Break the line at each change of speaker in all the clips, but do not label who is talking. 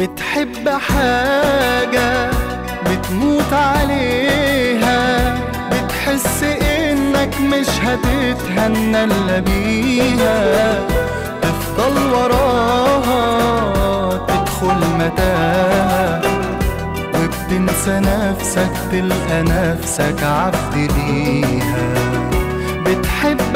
بتحب حاجة بتموت عليها بتحس انك مش هتتهنى الا بيها تفضل وراها تدخل متاهة وبتنسى نفسك تلقى نفسك عبد ليها بتحب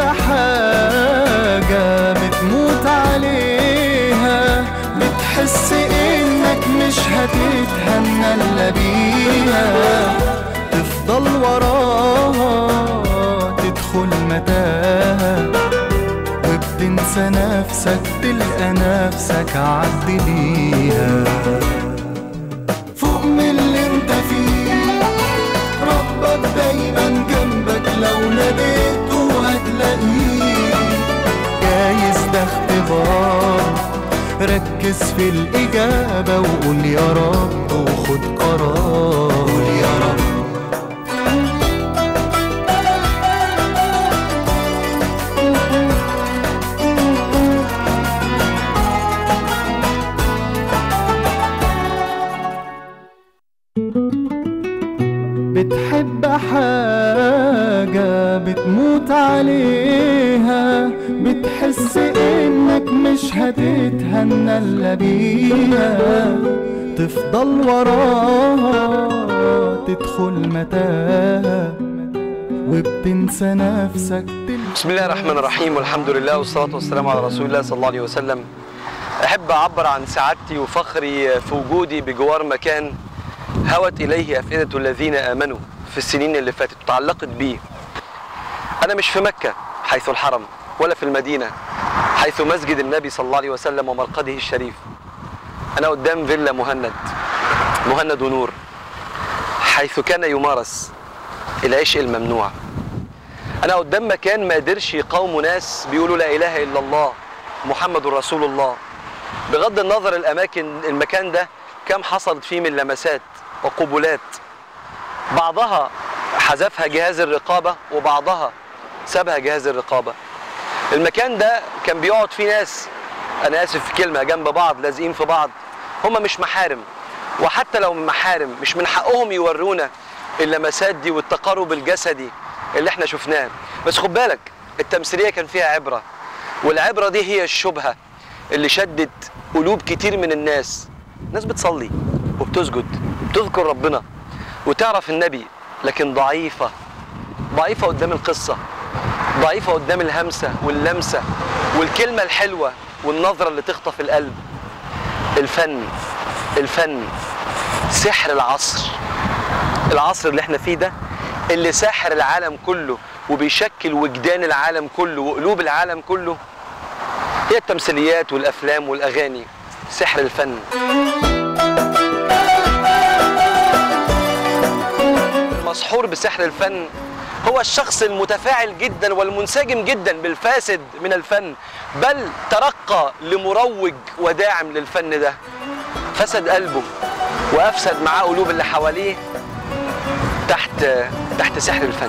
حاجة بتموت عليها بتحس انك مش هتتهنى الا بيها تفضل وراها تدخل متاهة وبتنسى نفسك تلقى نفسك عبد ليها فوق من اللي انت فيه ربك دايما جنبك لو ناديته هتلاقيه جايز ده اختبار ركز في الإجابة وقول يا رب وخد قرار قول يا رب بتحب حاجة بتموت عليها بتحس انك مش هتتهنى الا بيها تفضل وراها تدخل متاهة وبتنسى نفسك
بسم الله الرحمن الرحيم والحمد لله والصلاة والسلام على رسول الله صلى الله عليه وسلم أحب أعبر عن سعادتي وفخري في وجودي بجوار مكان هوت إليه أفئدة الذين آمنوا في السنين اللي فاتت وتعلقت بيه أنا مش في مكة حيث الحرم ولا في المدينة حيث مسجد النبي صلى الله عليه وسلم ومرقده الشريف أنا قدام فيلا مهند مهند ونور حيث كان يمارس العشق الممنوع أنا قدام مكان ما قدرش يقاوموا ناس بيقولوا لا إله إلا الله محمد رسول الله بغض النظر الأماكن المكان ده كم حصلت فيه من لمسات وقبلات بعضها حذفها جهاز الرقابة وبعضها سابها جهاز الرقابة المكان ده كان بيقعد فيه ناس أنا آسف في كلمة جنب بعض لازقين في بعض هم مش محارم وحتى لو محارم مش من حقهم يورونا اللمسات دي والتقارب الجسدي اللي احنا شفناه بس خد بالك التمثيلية كان فيها عبرة والعبرة دي هي الشبهة اللي شدت قلوب كتير من الناس ناس بتصلي وبتسجد وبتذكر ربنا وتعرف النبي لكن ضعيفة ضعيفة قدام القصة ضعيفة قدام الهمسة واللمسة والكلمة الحلوة والنظرة اللي تخطف القلب الفن الفن سحر العصر العصر اللي احنا فيه ده اللي ساحر العالم كله وبيشكل وجدان العالم كله وقلوب العالم كله هي التمثيليات والافلام والاغاني سحر الفن المسحور بسحر الفن هو الشخص المتفاعل جدا والمنسجم جدا بالفاسد من الفن بل ترقى لمروج وداعم للفن ده فسد قلبه وافسد معاه قلوب اللي حواليه تحت تحت سحر الفن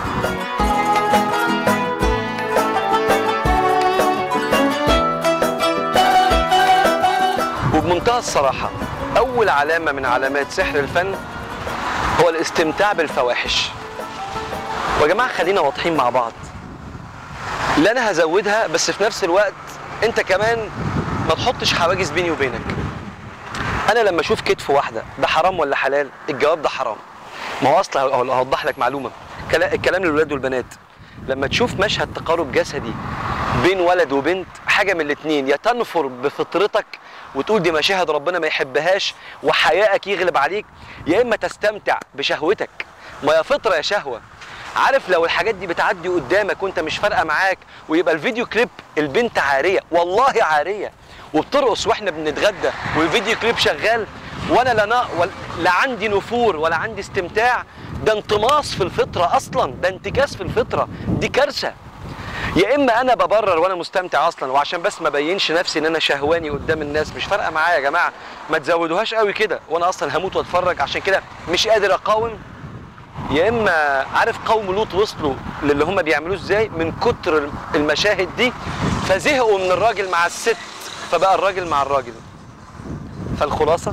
وبمنتهى الصراحة أول علامة من علامات سحر الفن هو الاستمتاع بالفواحش ويا جماعة خلينا واضحين مع بعض لا أنا هزودها بس في نفس الوقت أنت كمان ما تحطش حواجز بيني وبينك أنا لما أشوف كتف واحدة ده حرام ولا حلال الجواب ده حرام ما هو اصلا هوضح لك معلومه كلا- الكلام للولاد والبنات لما تشوف مشهد تقارب جسدي بين ولد وبنت حاجه من الاثنين يا تنفر بفطرتك وتقول دي مشاهد ربنا ما يحبهاش وحيائك يغلب عليك يا اما تستمتع بشهوتك ما يا فطره يا شهوه عارف لو الحاجات دي بتعدي قدامك وانت مش فارقه معاك ويبقى الفيديو كليب البنت عاريه والله عاريه وبترقص واحنا بنتغدى والفيديو كليب شغال وانا لا نا... ولا- لا عندي نفور ولا عندي استمتاع ده انطماس في الفطره اصلا ده انتكاس في الفطره دي كارثه يا اما انا ببرر وانا مستمتع اصلا وعشان بس ما بينش نفسي ان انا شهواني قدام الناس مش فارقه معايا يا جماعه ما تزودوهاش قوي كده وانا اصلا هموت واتفرج عشان كده مش قادر اقاوم يا اما عارف قوم لوط وصلوا للي هم بيعملوه ازاي من كتر المشاهد دي فزهقوا من الراجل مع الست فبقى الراجل مع الراجل فالخلاصة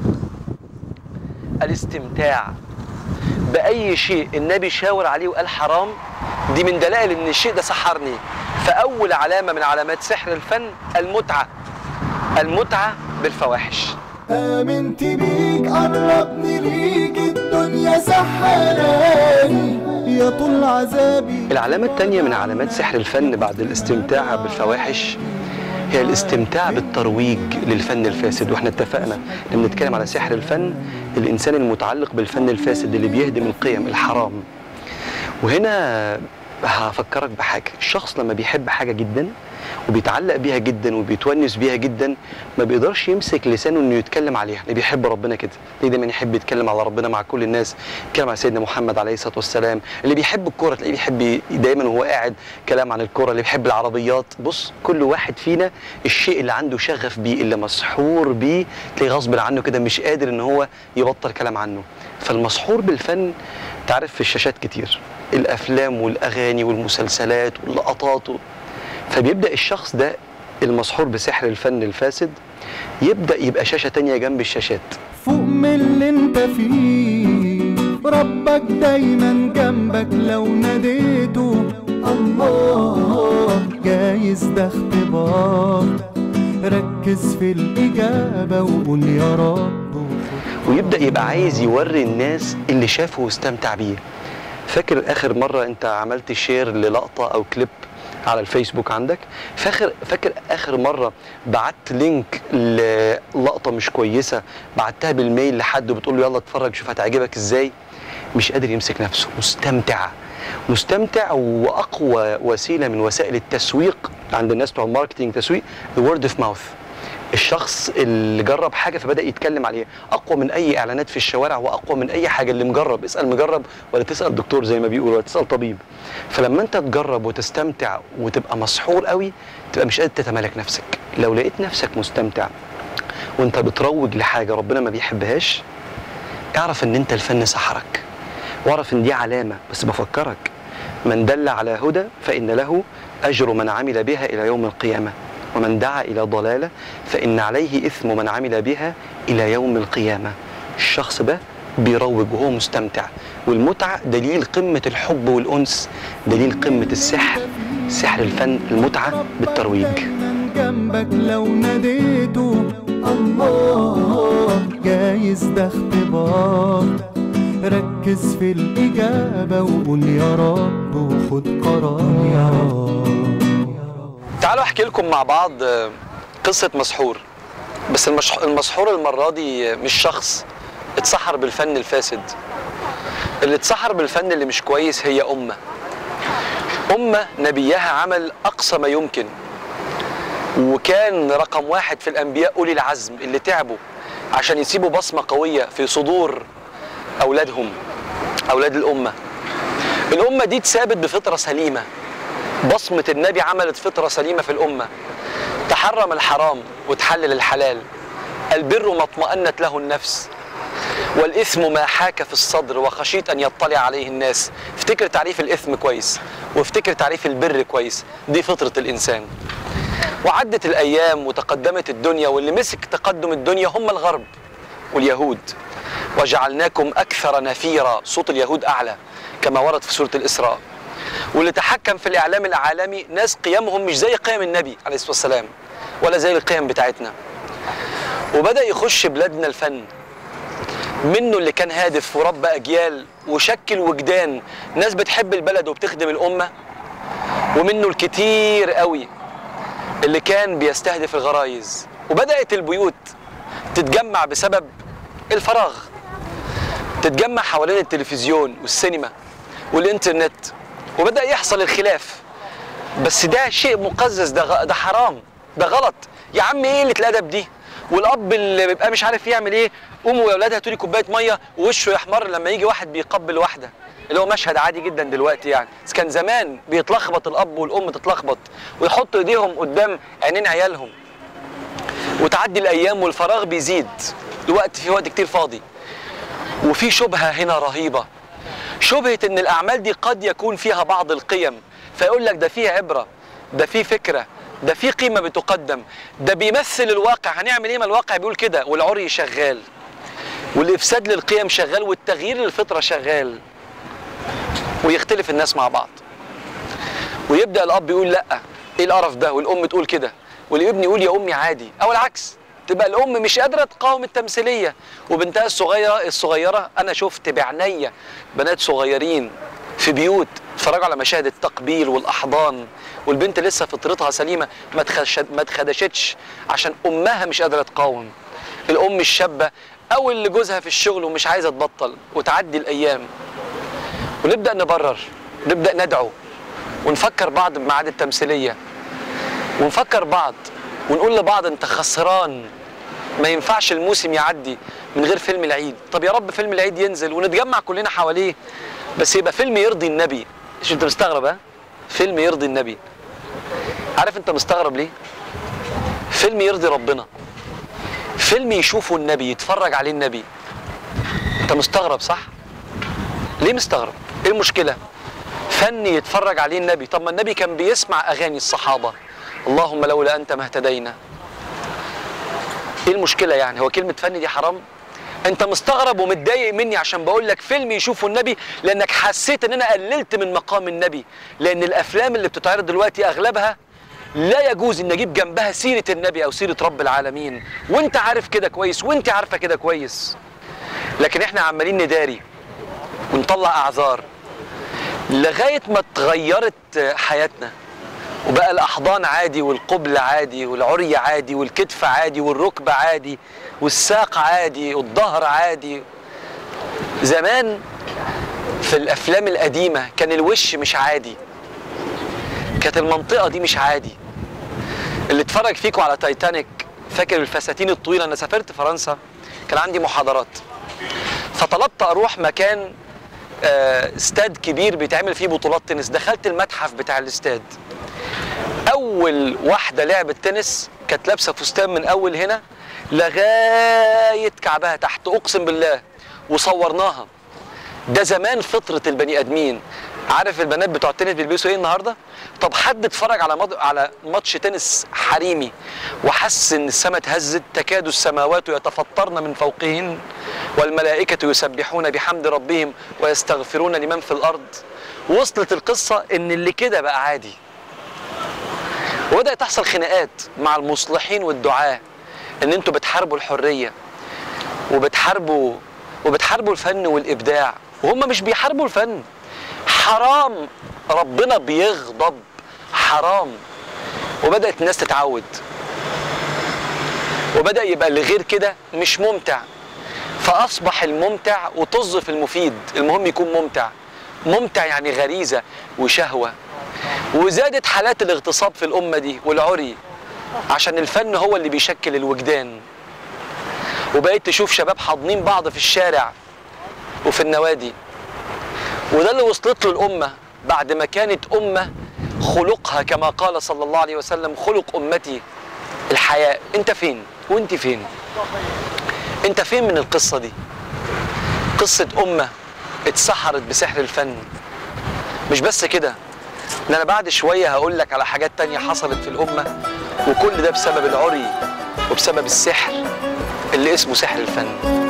الاستمتاع بأي شيء النبي شاور عليه وقال حرام دي من دلائل ان الشيء ده سحرني فأول علامة من علامات سحر الفن المتعة المتعة بالفواحش
آمنت بيك قربني ليك الدنيا سحراني يا طول عذابي
العلامة التانية من علامات سحر الفن بعد الاستمتاع بالفواحش هي الاستمتاع بالترويج للفن الفاسد واحنا اتفقنا لما نتكلم على سحر الفن الانسان المتعلق بالفن الفاسد اللي بيهدم القيم الحرام وهنا هفكرك بحاجة الشخص لما بيحب حاجة جدا وبيتعلق بيها جدا وبيتونس بيها جدا ما بيقدرش يمسك لسانه انه يتكلم عليها اللي بيحب ربنا كده اللي دايما يحب يتكلم على ربنا مع كل الناس يتكلم على سيدنا محمد عليه الصلاه والسلام اللي بيحب الكوره تلاقيه بيحب دايما وهو قاعد كلام عن الكوره اللي بيحب العربيات بص كل واحد فينا الشيء اللي عنده شغف بيه اللي مسحور بيه تلاقيه غصب عنه كده مش قادر ان هو يبطل كلام عنه فالمسحور بالفن تعرف في الشاشات كتير الافلام والاغاني والمسلسلات واللقطات و... فبيبدا الشخص ده المسحور بسحر الفن الفاسد يبدا يبقى شاشه تانية جنب الشاشات
فوق من اللي انت فيه ربك دايما جنبك لو ناديته الله جايز ده اختبار ركز في الإجابة وقول يا رب
ويبدا يبقى عايز يوري الناس اللي شافه واستمتع بيه فاكر اخر مره انت عملت شير للقطه او كليب على الفيسبوك عندك فاكر فاكر اخر مره بعت لينك للقطه مش كويسه بعتها بالميل لحد وبتقول له يلا اتفرج شوف هتعجبك ازاي مش قادر يمسك نفسه مستمتع مستمتع واقوى وسيله من وسائل التسويق عند الناس بتوع الماركتينج تسويق الورد اوف ماوث الشخص اللي جرب حاجه فبدا يتكلم عليها اقوى من اي اعلانات في الشوارع واقوى من اي حاجه اللي مجرب اسال مجرب ولا تسال دكتور زي ما بيقولوا ولا تسال طبيب فلما انت تجرب وتستمتع وتبقى مسحور قوي تبقى مش قادر تتمالك نفسك لو لقيت نفسك مستمتع وانت بتروج لحاجه ربنا ما بيحبهاش اعرف ان انت الفن سحرك واعرف ان دي علامه بس بفكرك من دل على هدى فان له اجر من عمل بها الى يوم القيامه ومن دعا إلى ضلالة فإن عليه إثم من عمل بها إلى يوم القيامة الشخص ده بيروج وهو مستمتع والمتعة دليل قمة الحب والأنس دليل قمة السحر سحر الفن المتعة بالترويج
دايما جنبك لو ناديته الله جايز ده اختبار ركز في الإجابة وقول يا رب وخد قرار يا رب
تعالوا احكي لكم مع بعض آه، قصة مسحور بس المش... المسحور المرة دي مش شخص اتسحر بالفن الفاسد اللي اتسحر بالفن اللي مش كويس هي أمة أمة نبيها عمل أقصى ما يمكن وكان رقم واحد في الأنبياء أولي العزم اللي تعبوا عشان يسيبوا بصمة قوية في صدور أولادهم أولاد الأمة الأمة دي اتثابت بفطرة سليمة بصمة النبي عملت فطرة سليمة في الأمة تحرم الحرام وتحلل الحلال البر ما اطمأنت له النفس والإثم ما حاك في الصدر وخشيت أن يطلع عليه الناس افتكر تعريف الإثم كويس وافتكر تعريف البر كويس دي فطرة الإنسان وعدت الأيام وتقدمت الدنيا واللي مسك تقدم الدنيا هم الغرب واليهود وجعلناكم أكثر نفيرا صوت اليهود أعلى كما ورد في سورة الإسراء واللي تحكم في الاعلام العالمي ناس قيمهم مش زي قيم النبي عليه الصلاه والسلام ولا زي القيم بتاعتنا وبدا يخش بلادنا الفن منه اللي كان هادف وربى اجيال وشكل وجدان ناس بتحب البلد وبتخدم الامه ومنه الكتير قوي اللي كان بيستهدف الغرايز وبدات البيوت تتجمع بسبب الفراغ تتجمع حوالين التلفزيون والسينما والانترنت وبدا يحصل الخلاف بس ده شيء مقزز ده غ- ده حرام ده غلط يا عم ايه اللي الادب دي والاب اللي بيبقى مش عارف يعمل ايه قوموا يا اولاد هاتوا لي كوبايه ميه ووشه يحمر لما يجي واحد بيقبل واحده اللي هو مشهد عادي جدا دلوقتي يعني بس كان زمان بيتلخبط الاب والام تتلخبط ويحطوا ايديهم قدام عينين عيالهم وتعدي الايام والفراغ بيزيد الوقت في وقت كتير فاضي وفي شبهه هنا رهيبه شبهه ان الاعمال دي قد يكون فيها بعض القيم فيقول لك ده فيه عبره ده فيه فكره ده في قيمه بتقدم ده بيمثل الواقع هنعمل ايه ما الواقع بيقول كده والعري شغال والافساد للقيم شغال والتغيير للفطره شغال ويختلف الناس مع بعض ويبدا الاب يقول لا ايه القرف ده والام تقول كده والابن يقول يا امي عادي او العكس تبقى الام مش قادره تقاوم التمثيليه وبنتها الصغيره الصغيره انا شفت بعينيا بنات صغيرين في بيوت اتفرجوا على مشاهد التقبيل والاحضان والبنت لسه فطرتها سليمه ما تخش- ما اتخدشتش عشان امها مش قادره تقاوم الام الشابه او اللي جوزها في الشغل ومش عايزه تبطل وتعدي الايام ونبدا نبرر نبدا ندعو ونفكر بعض بميعاد التمثيليه ونفكر بعض ونقول لبعض انت خسران ما ينفعش الموسم يعدي من غير فيلم العيد طب يا رب فيلم العيد ينزل ونتجمع كلنا حواليه بس يبقى فيلم يرضي النبي مش انت مستغرب ها فيلم يرضي النبي عارف انت مستغرب ليه فيلم يرضي ربنا فيلم يشوفه النبي يتفرج عليه النبي انت مستغرب صح ليه مستغرب ايه المشكله فن يتفرج عليه النبي طب ما النبي كان بيسمع اغاني الصحابه اللهم لولا انت ما اهتدينا ايه المشكله يعني هو كلمه فن دي حرام انت مستغرب ومتضايق مني عشان بقول لك فيلم يشوفه النبي لانك حسيت ان انا قللت من مقام النبي لان الافلام اللي بتتعرض دلوقتي اغلبها لا يجوز ان اجيب جنبها سيره النبي او سيره رب العالمين وانت عارف كده كويس وانت عارفه كده كويس لكن احنا عمالين نداري ونطلع اعذار لغايه ما اتغيرت حياتنا وبقى الاحضان عادي والقبل عادي والعري عادي والكتف عادي والركب عادي والساق عادي والظهر عادي زمان في الافلام القديمه كان الوش مش عادي كانت المنطقه دي مش عادي اللي اتفرج فيكم على تايتانيك فاكر الفساتين الطويله انا سافرت فرنسا كان عندي محاضرات فطلبت اروح مكان آه، استاد كبير بيتعمل فيه بطولات تنس دخلت المتحف بتاع الاستاد اول واحده لعبت تنس كانت لابسه فستان من اول هنا لغايه كعبها تحت اقسم بالله وصورناها ده زمان فطره البني ادمين عارف البنات بتوع التنس بيلبسوا ايه النهارده طب حد اتفرج على مض... على ماتش تنس حريمي وحس ان السماء اتهزت تكاد السماوات يتفطرن من فوقهن والملائكه يسبحون بحمد ربهم ويستغفرون لمن في الارض وصلت القصه ان اللي كده بقى عادي وبدأت تحصل خناقات مع المصلحين والدعاة ان انتوا بتحاربوا الحرية وبتحاربوا وبتحاربوا الفن والابداع وهم مش بيحاربوا الفن حرام ربنا بيغضب حرام وبدأت الناس تتعود وبدأ يبقى اللي غير كده مش ممتع فأصبح الممتع وطز في المفيد المهم يكون ممتع ممتع يعني غريزة وشهوة وزادت حالات الاغتصاب في الأمة دي والعري عشان الفن هو اللي بيشكل الوجدان وبقيت تشوف شباب حاضنين بعض في الشارع وفي النوادي وده اللي وصلت له الأمة بعد ما كانت أمة خلقها كما قال صلى الله عليه وسلم خلق أمتي الحياء أنت فين وأنت فين أنت فين من القصة دي قصة أمة اتسحرت بسحر الفن مش بس كده ان انا بعد شويه هقول لك على حاجات تانية حصلت في الامه وكل ده بسبب العري وبسبب السحر اللي اسمه سحر الفن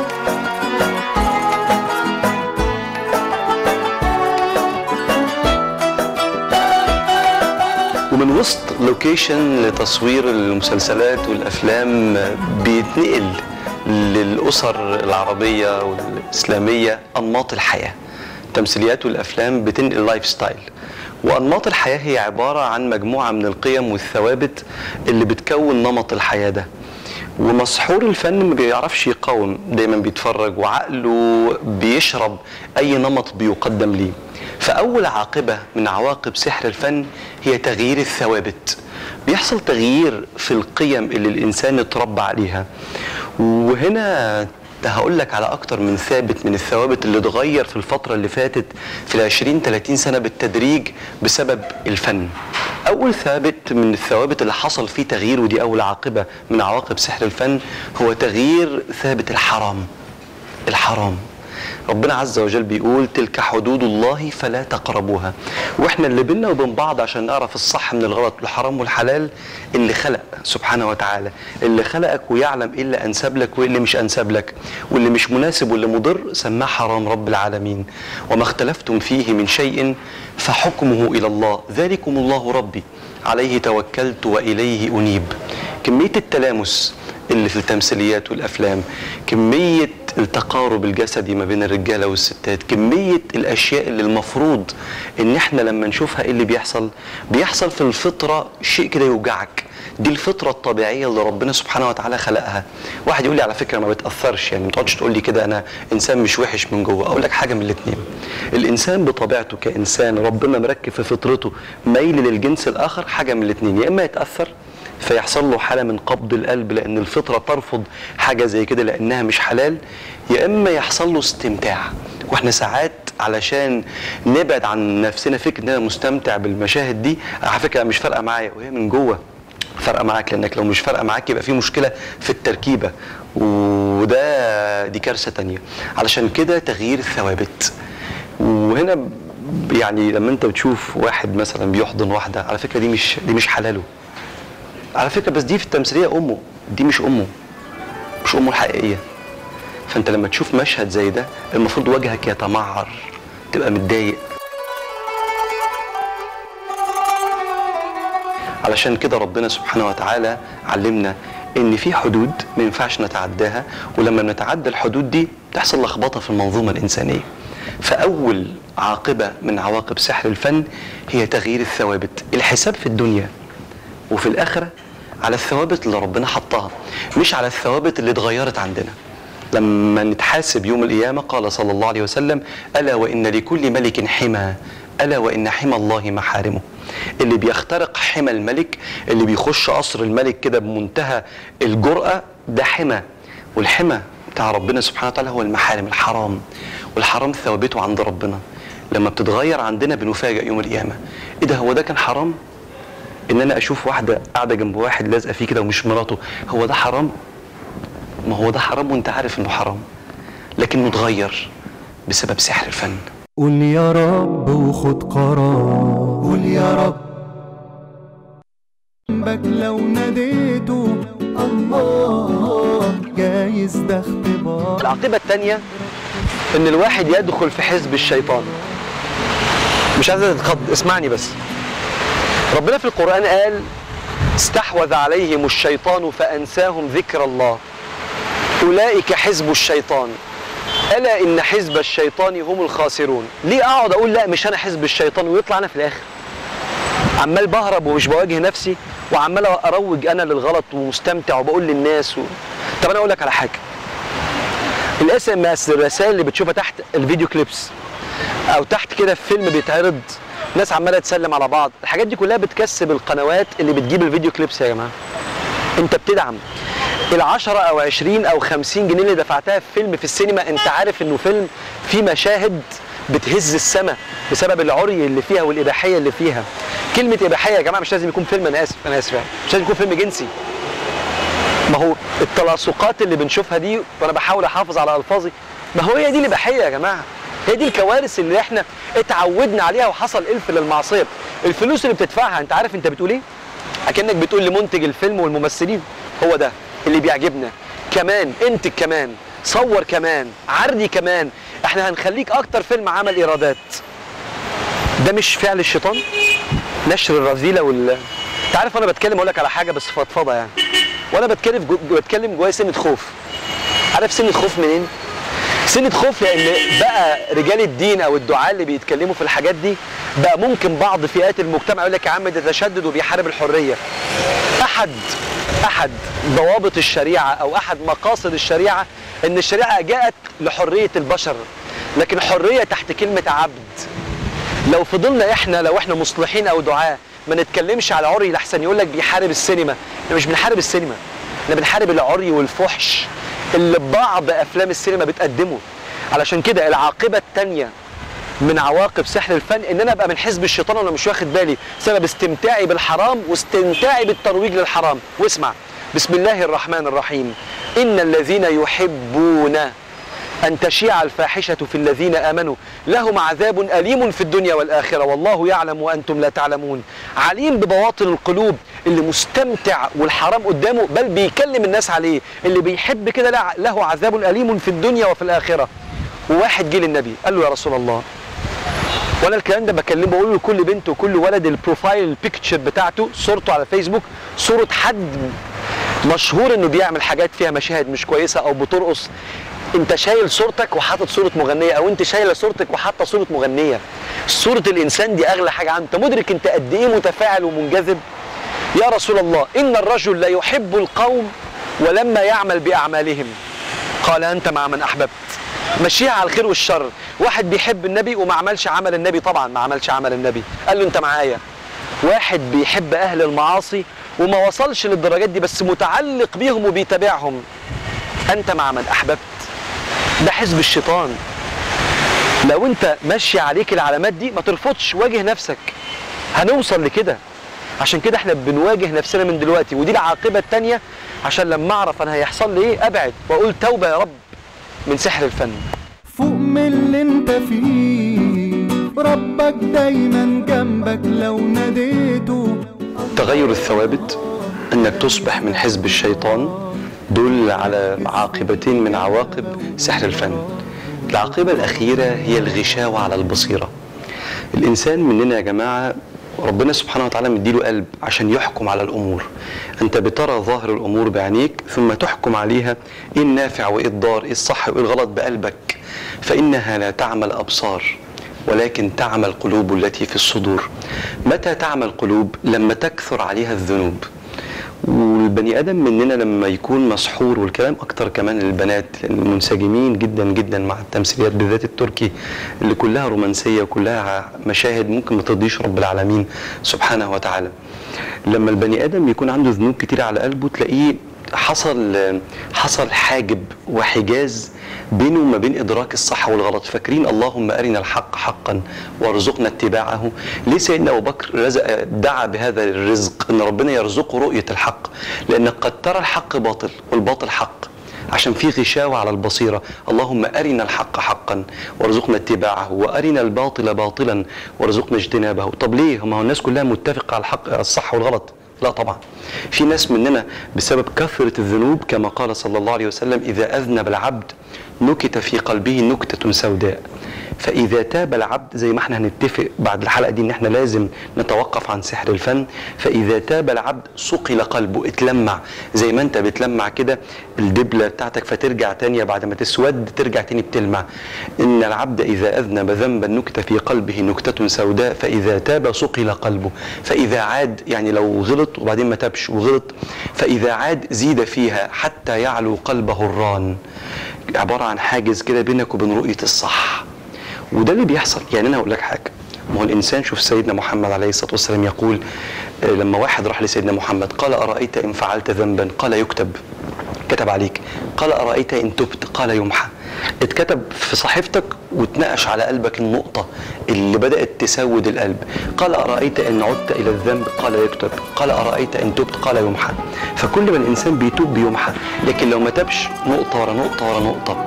ومن وسط لوكيشن لتصوير المسلسلات والافلام بيتنقل للاسر العربيه والاسلاميه انماط الحياه تمثيليات والافلام بتنقل لايف ستايل وانماط الحياه هي عباره عن مجموعه من القيم والثوابت اللي بتكون نمط الحياه ده ومسحور الفن ما بيعرفش يقاوم دايما بيتفرج وعقله بيشرب اي نمط بيقدم ليه فاول عاقبه من عواقب سحر الفن هي تغيير الثوابت بيحصل تغيير في القيم اللي الانسان اتربى عليها وهنا هقول لك على اكتر من ثابت من الثوابت اللي اتغير في الفتره اللي فاتت في ال 20 30 سنه بالتدريج بسبب الفن اول ثابت من الثوابت اللي حصل فيه تغيير ودي اول عاقبه من عواقب سحر الفن هو تغيير ثابت الحرام الحرام ربنا عز وجل بيقول تلك حدود الله فلا تقربوها واحنا اللي بينا وبين بعض عشان نعرف الصح من الغلط الحرام والحلال اللي خلق سبحانه وتعالى اللي خلقك ويعلم ايه اللي انسب لك وايه اللي مش انسب لك واللي مش مناسب واللي مضر سماه حرام رب العالمين وما اختلفتم فيه من شيء فحكمه الى الله ذلكم الله ربي عليه توكلت واليه انيب كميه التلامس اللي في التمثيليات والافلام كميه التقارب الجسدي ما بين الرجاله والستات كميه الاشياء اللي المفروض ان احنا لما نشوفها ايه اللي بيحصل بيحصل في الفطره شيء كده يوجعك دي الفطره الطبيعيه اللي ربنا سبحانه وتعالى خلقها واحد يقول لي على فكره ما بتاثرش يعني ما تقعدش تقول لي كده انا انسان مش وحش من جوه اقول لك حاجه من الاثنين الانسان بطبيعته كانسان ربنا مركب في فطرته ميل للجنس الاخر حاجه من الاثنين يا اما يتاثر فيحصل له حاله من قبض القلب لان الفطره ترفض حاجه زي كده لانها مش حلال يا اما يحصل له استمتاع واحنا ساعات علشان نبعد عن نفسنا فكره ان انا مستمتع بالمشاهد دي على فكره مش فارقه معايا وهي من جوه فارقه معاك لانك لو مش فارقه معاك يبقى في مشكله في التركيبه وده دي كارثه تانية علشان كده تغيير الثوابت وهنا ب- يعني لما انت بتشوف واحد مثلا بيحضن واحده على فكره دي مش دي مش حلاله على فكره بس دي في التمثيليه امه دي مش امه مش امه الحقيقيه فانت لما تشوف مشهد زي ده المفروض وجهك يتمعر تبقى متضايق علشان كده ربنا سبحانه وتعالى علمنا ان في حدود ما ينفعش نتعداها ولما نتعدى الحدود دي تحصل لخبطه في المنظومه الانسانيه فاول عاقبه من عواقب سحر الفن هي تغيير الثوابت الحساب في الدنيا وفي الآخرة على الثوابت اللي ربنا حطها مش على الثوابت اللي اتغيرت عندنا لما نتحاسب يوم القيامة قال صلى الله عليه وسلم ألا وإن لكل ملك حمى ألا وإن حمى الله محارمه اللي بيخترق حمى الملك اللي بيخش قصر الملك كده بمنتهى الجرأة ده حمى والحمى بتاع ربنا سبحانه وتعالى هو المحارم الحرام والحرام ثوابته عند ربنا لما بتتغير عندنا بنفاجئ يوم القيامة ايه ده هو ده كان حرام ان انا اشوف واحده قاعده جنب واحد لازقه فيه كده ومش مراته هو ده حرام ما هو ده حرام وانت عارف انه حرام لكنه اتغير بسبب سحر الفن
قول يا رب وخد قرار قول يا رب جنبك لو ناديته الله جايز ده اختبار
العاقبه الثانيه ان الواحد يدخل في حزب الشيطان مش عايز تتخض اسمعني بس ربنا في القران قال استحوذ عليهم الشيطان فانساهم ذكر الله اولئك حزب الشيطان الا ان حزب الشيطان هم الخاسرون ليه اقعد اقول لا مش انا حزب الشيطان ويطلع انا في الاخر عمال بهرب ومش بواجه نفسي وعمال اروج انا للغلط ومستمتع وبقول للناس و... طب انا اقول لك على حاجه الاس ام اس الرسائل اللي بتشوفها تحت الفيديو كليبس او تحت كده في فيلم بيتعرض ناس عماله تسلم على بعض الحاجات دي كلها بتكسب القنوات اللي بتجيب الفيديو كليبس يا جماعه انت بتدعم ال10 او 20 او 50 جنيه اللي دفعتها في فيلم في السينما انت عارف انه فيلم فيه مشاهد بتهز السماء بسبب العري اللي فيها والاباحيه اللي فيها كلمه اباحيه يا جماعه مش لازم يكون فيلم انا اسف انا اسف يعني مش لازم يكون فيلم جنسي ما هو التلاصقات اللي بنشوفها دي وانا بحاول احافظ على الفاظي ما هو هي دي الاباحيه يا جماعه هي دي الكوارث اللي احنا اتعودنا عليها وحصل الف للمعصيه الفلوس اللي بتدفعها انت عارف انت بتقول ايه اكنك بتقول لمنتج الفيلم والممثلين هو ده اللي بيعجبنا كمان انتج كمان صور كمان عرضي كمان احنا هنخليك اكتر فيلم عمل ايرادات ده مش فعل الشيطان نشر الرذيله وال انت عارف وانا بتكلم اقول لك على حاجه بس فضفضه يعني وانا بتكلم جو... بتكلم جوايا سنه خوف عارف سنه خوف منين سنة خوف لأن بقى رجال الدين أو الدعاة اللي بيتكلموا في الحاجات دي بقى ممكن بعض فئات المجتمع يقول لك يا عم ده تشدد وبيحارب الحرية. أحد أحد ضوابط الشريعة أو أحد مقاصد الشريعة إن الشريعة جاءت لحرية البشر لكن حرية تحت كلمة عبد. لو فضلنا إحنا لو إحنا مصلحين أو دعاة ما نتكلمش على عري لحسن يقول لك بيحارب السينما، إحنا مش بنحارب السينما. إحنا بنحارب العري والفحش اللي بعض افلام السينما بتقدمه علشان كده العاقبه الثانيه من عواقب سحر الفن ان انا ابقى من حزب الشيطان وانا مش واخد بالي سبب استمتاعي بالحرام واستمتاعي بالترويج للحرام واسمع بسم الله الرحمن الرحيم ان الذين يحبون أن تشيع الفاحشة في الذين آمنوا لهم عذاب أليم في الدنيا والآخرة والله يعلم وأنتم لا تعلمون عليم ببواطن القلوب اللي مستمتع والحرام قدامه بل بيكلم الناس عليه اللي بيحب كده لا- له عذاب أليم في الدنيا وفي الآخرة وواحد جه للنبي قال له يا رسول الله وانا الكلام ده بكلمه بقول لكل بنت وكل ولد البروفايل البيكتشر بتاعته صورته على فيسبوك صوره حد مشهور انه بيعمل حاجات فيها مشاهد مش كويسه او بترقص انت شايل صورتك وحاطط صوره مغنيه او انت شايله صورتك وحاطه صوره مغنيه صوره الانسان دي اغلى حاجه عنده انت مدرك انت قد ايه متفاعل ومنجذب يا رسول الله ان الرجل لا يحب القوم ولما يعمل باعمالهم قال انت مع من احببت مشيها على الخير والشر واحد بيحب النبي وما عملش عمل النبي طبعا ما عملش عمل النبي قال له انت معايا واحد بيحب اهل المعاصي وما وصلش للدرجات دي بس متعلق بيهم وبيتابعهم انت مع من احببت ده حزب الشيطان لو انت ماشي عليك العلامات دي ما ترفضش واجه نفسك هنوصل لكده عشان كده احنا بنواجه نفسنا من دلوقتي ودي العاقبه التانيه عشان لما اعرف انا هيحصل لي ايه ابعد واقول توبه يا رب من سحر الفن
فوق من اللي انت فيه ربك دايما جنبك لو ناديته
تغير الثوابت انك تصبح من حزب الشيطان دول على عاقبتين من عواقب سحر الفن العاقبة الأخيرة هي الغشاوة على البصيرة الإنسان مننا يا جماعة ربنا سبحانه وتعالى مديله قلب عشان يحكم على الأمور أنت بترى ظاهر الأمور بعينيك ثم تحكم عليها إيه النافع وإيه الضار إيه الصح وإيه الغلط بقلبك فإنها لا تعمى الأبصار ولكن تعمى القلوب التي في الصدور متى تعمى القلوب لما تكثر عليها الذنوب والبني ادم مننا لما يكون مسحور والكلام اكتر كمان البنات المنسجمين جدا جدا مع التمثيليات بالذات التركي اللي كلها رومانسيه وكلها مشاهد ممكن ما ترضيش رب العالمين سبحانه وتعالى لما البني ادم يكون عنده ذنوب كتير على قلبه تلاقيه حصل حصل حاجب وحجاز بينه وما بين ادراك الصح والغلط فاكرين اللهم ارنا الحق حقا وارزقنا اتباعه ليه سيدنا ابو بكر رزق دعا بهذا الرزق ان ربنا يرزقه رؤيه الحق لانك قد ترى الحق باطل والباطل حق عشان في غشاوة على البصيرة اللهم أرنا الحق حقا وارزقنا اتباعه وأرنا الباطل باطلا وارزقنا اجتنابه طب ليه ما هو الناس كلها متفقة على الحق الصح والغلط لا طبعا في ناس مننا بسبب كثرة الذنوب كما قال صلى الله عليه وسلم إذا أذنب العبد نكت في قلبه نكتة سوداء فإذا تاب العبد زي ما احنا هنتفق بعد الحلقة دي إن احنا لازم نتوقف عن سحر الفن فإذا تاب العبد صقل قلبه اتلمع زي ما أنت بتلمع كده الدبلة بتاعتك فترجع تانية بعد ما تسود ترجع تاني بتلمع إن العبد إذا أذنب ذنبا نكت في قلبه نكتة سوداء فإذا تاب صقل قلبه فإذا عاد يعني لو غلط وبعدين ما تابش وغلط فإذا عاد زيد فيها حتى يعلو قلبه الران عبارة عن حاجز كده بينك وبين رؤية الصح وده اللي بيحصل يعني انا هقول لك حاجه ما هو الانسان شوف سيدنا محمد عليه الصلاه والسلام يقول آه، لما واحد راح لسيدنا محمد قال ارايت ان فعلت ذنبا قال يكتب كتب عليك قال ارايت ان تبت قال يمحى اتكتب في صحيفتك واتنقش على قلبك النقطة اللي بدأت تسود القلب قال أرأيت إن عدت إلى الذنب قال يكتب قال أرأيت إن تبت قال يمحى فكل ما الإنسان بيتوب بيمحى لكن لو ما تبش نقطة ورا نقطة ورا نقطة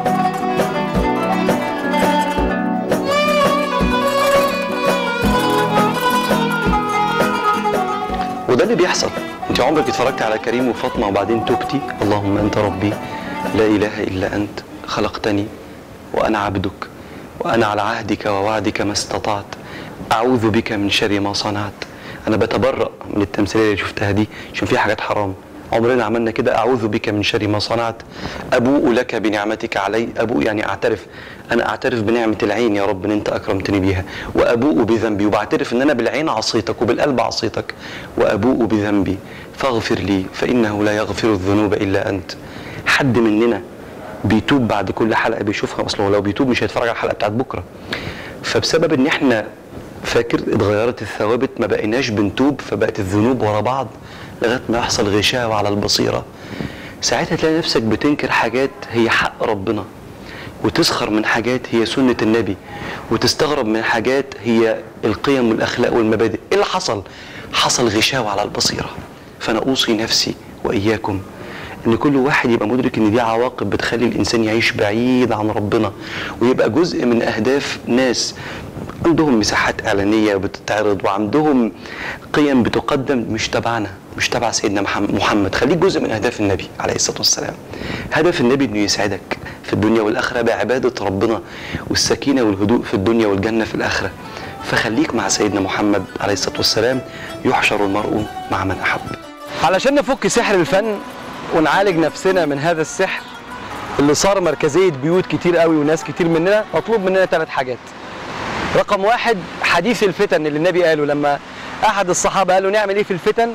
وده اللي بيحصل انت عمرك اتفرجت على كريم وفاطمه وبعدين تبتي اللهم انت ربي لا اله الا انت خلقتني وانا عبدك وانا على عهدك ووعدك ما استطعت اعوذ بك من شر ما صنعت انا بتبرأ من التمثيليه اللي شفتها دي عشان فيها حاجات حرام عمرنا عملنا كده اعوذ بك من شر ما صنعت ابوء لك بنعمتك علي ابوء يعني اعترف انا اعترف بنعمه العين يا رب ان انت اكرمتني بيها وابوء بذنبي وبعترف ان انا بالعين عصيتك وبالقلب عصيتك وابوء بذنبي فاغفر لي فانه لا يغفر الذنوب الا انت حد مننا بيتوب بعد كل حلقه بيشوفها اصلا لو بيتوب مش هيتفرج على الحلقه بتاعت بكره فبسبب ان احنا فاكر اتغيرت الثوابت ما بقيناش بنتوب فبقت الذنوب ورا بعض لغايه ما يحصل غشاوه على البصيره ساعتها تلاقي نفسك بتنكر حاجات هي حق ربنا وتسخر من حاجات هي سنة النبي وتستغرب من حاجات هي القيم والأخلاق والمبادئ إيه اللي حصل؟ حصل غشاوة على البصيرة فأنا أوصي نفسي وإياكم ان كل واحد يبقى مدرك ان دي عواقب بتخلي الانسان يعيش بعيد عن ربنا ويبقى جزء من اهداف ناس عندهم مساحات اعلانيه بتتعرض وعندهم قيم بتقدم مش تبعنا مش تبع سيدنا محم- محمد خليك جزء من اهداف النبي عليه الصلاه والسلام هدف النبي انه يسعدك في الدنيا والاخره بعباده ربنا والسكينه والهدوء في الدنيا والجنه في الاخره فخليك مع سيدنا محمد عليه الصلاه والسلام يحشر المرء مع من احب علشان نفك سحر الفن ونعالج نفسنا من هذا السحر اللي صار مركزيه بيوت كتير قوي وناس كتير مننا مطلوب مننا ثلاث حاجات رقم واحد حديث الفتن اللي النبي قاله لما احد الصحابه قال له نعمل ايه في الفتن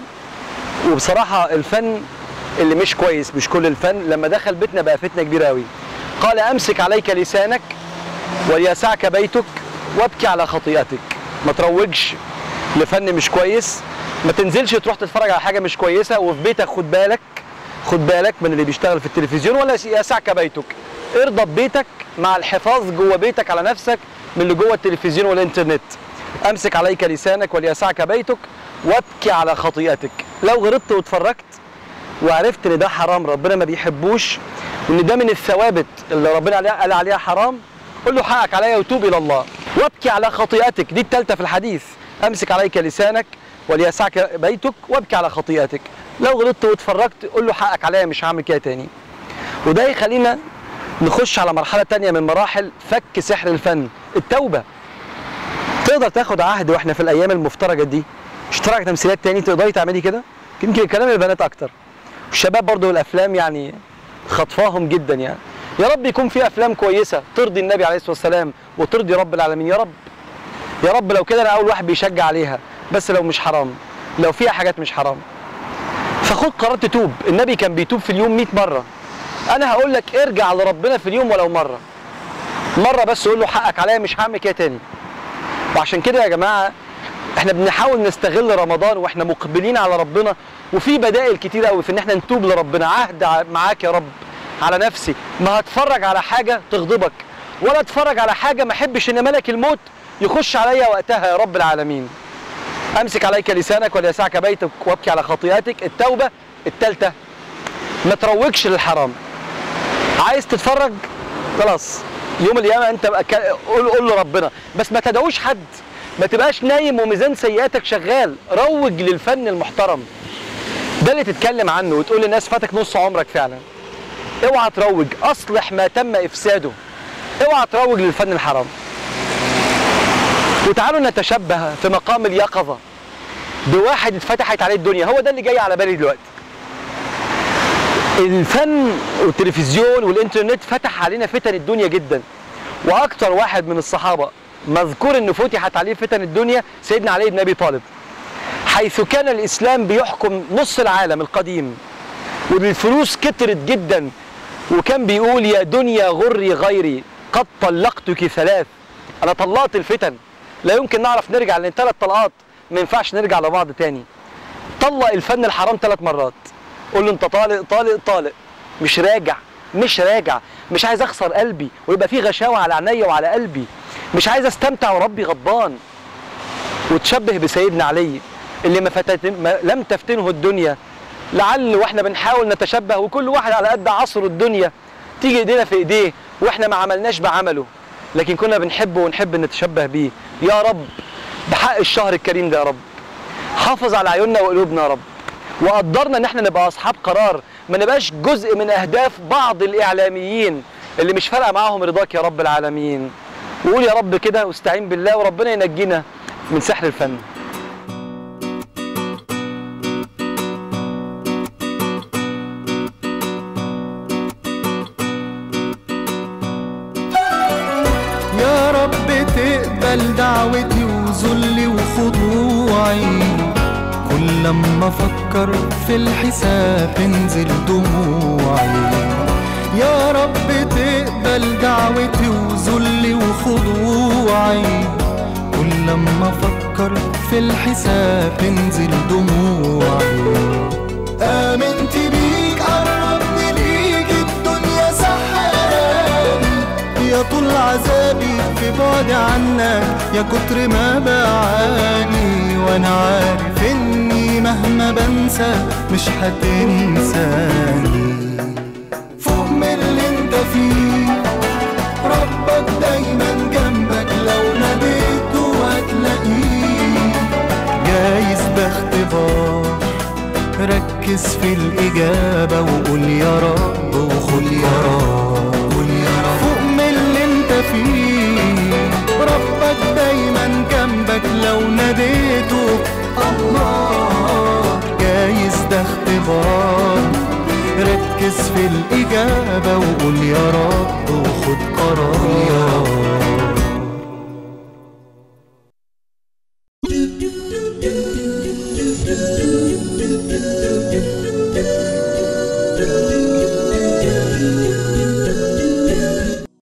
وبصراحه الفن اللي مش كويس مش كل الفن لما دخل بيتنا بقى فتنه كبيره قوي قال امسك عليك لسانك وليسعك بيتك وابكي على خطيئتك ما تروجش لفن مش كويس ما تنزلش تروح تتفرج على حاجه مش كويسه وفي بيتك خد بالك خد بالك من اللي بيشتغل في التلفزيون ولا يسعك بيتك ارضى ببيتك مع الحفاظ جوه بيتك على نفسك من اللي جوه التلفزيون والانترنت امسك عليك لسانك وليسعك بيتك وابكي على خطيئتك لو غلطت واتفرجت وعرفت ان ده حرام ربنا ما بيحبوش وان ده من الثوابت اللي ربنا عليها قال عليها حرام قول له حقك عليا وتوب الى الله وابكي على خطيئتك دي الثالثه في الحديث امسك عليك لسانك وليسعك بيتك وابكي على خطيئتك لو غلطت واتفرجت قول له حقك عليا مش هعمل كده تاني وده يخلينا نخش على مرحله تانية من مراحل فك سحر الفن التوبه تقدر تاخد عهد واحنا في الايام المفترجه دي اشتراك تمثيلات تاني تقدري تعملي كده يمكن كلام البنات اكتر الشباب برضو الافلام يعني خطفاهم جدا يعني يا رب يكون في افلام كويسه ترضي النبي عليه الصلاه والسلام وترضي رب العالمين يا رب يا رب لو كده انا اول واحد بيشجع عليها بس لو مش حرام لو فيها حاجات مش حرام فخد قرار تتوب النبي كان بيتوب في اليوم 100 مره انا هقول لك ارجع لربنا في اليوم ولو مره مره بس قول له حقك عليا مش هعمل كده تاني وعشان كده يا جماعه احنا بنحاول نستغل رمضان واحنا مقبلين على ربنا وفي بدائل كتير قوي في ان احنا نتوب لربنا عهد ع- معاك يا رب على نفسي ما هتفرج على حاجه تغضبك ولا اتفرج على حاجه ما احبش ان ملك الموت يخش عليا وقتها يا رب العالمين امسك عليك لسانك وليسعك بيتك وابكي على خطيئتك التوبه الثالثه ما تروجش للحرام عايز تتفرج خلاص يوم القيامه انت بقى كا- قول قول لربنا بس ما تدعوش حد ما تبقاش نايم وميزان سيئاتك شغال روج للفن المحترم ده اللي تتكلم عنه وتقول للناس فاتك نص عمرك فعلا اوعى تروج اصلح ما تم افساده اوعى تروج للفن الحرام وتعالوا نتشبه في مقام اليقظه بواحد اتفتحت عليه الدنيا هو ده اللي جاي على بالي دلوقتي الفن والتلفزيون والانترنت فتح علينا فتن الدنيا جدا واكتر واحد من الصحابه مذكور انه فتحت عليه فتن الدنيا سيدنا علي بن ابي طالب حيث كان الاسلام بيحكم نص العالم القديم والفلوس كترت جدا وكان بيقول يا دنيا غري غيري قد طلقتك ثلاث انا طلقت الفتن لا يمكن نعرف نرجع لان ثلاث طلقات ما ينفعش نرجع لبعض تاني طلق الفن الحرام ثلاث مرات قول له انت طالق طالق طالق مش راجع مش راجع مش عايز اخسر قلبي ويبقى في غشاوه على عينيا وعلى قلبي مش عايز استمتع وربي غضبان وتشبه بسيدنا علي اللي ما, فتت ما لم تفتنه الدنيا لعل واحنا بنحاول نتشبه وكل واحد على قد عصره الدنيا تيجي ايدينا في ايديه واحنا ما عملناش بعمله لكن كنا بنحبه ونحب نتشبه بيه يا رب بحق الشهر الكريم ده يا رب حافظ على عيوننا وقلوبنا يا رب وقدرنا ان احنا نبقى اصحاب قرار ما نبقاش جزء من اهداف بعض الاعلاميين اللي مش فارقه معاهم رضاك يا رب العالمين وقول يا رب كده واستعين بالله وربنا ينجينا من سحر الفن
يا رب تقبل دعوتي وذلي وخضوعي كل لما افكر في الحساب تنزل دموعي يا رب تقبل دعوتي وذلي وخضوعي كل لما افكر في الحساب تنزل دموعي آمنت بيك قربني ليك الدنيا سحراني يا طول عذابي في بعد عنك يا كتر ما بعاني وانا عارف اني مهما بنسى مش هتنساني فيه ربك دايما جنبك لو ناديته هتلاقيه جايز ده اختبار ركز في الإجابة وقول يا رب وخد قرار قول يا رب فوق من اللي انت فيه ربك دايما جنبك لو ناديته الله جايز ده اختبار ركز في الإجابة وقول يا رب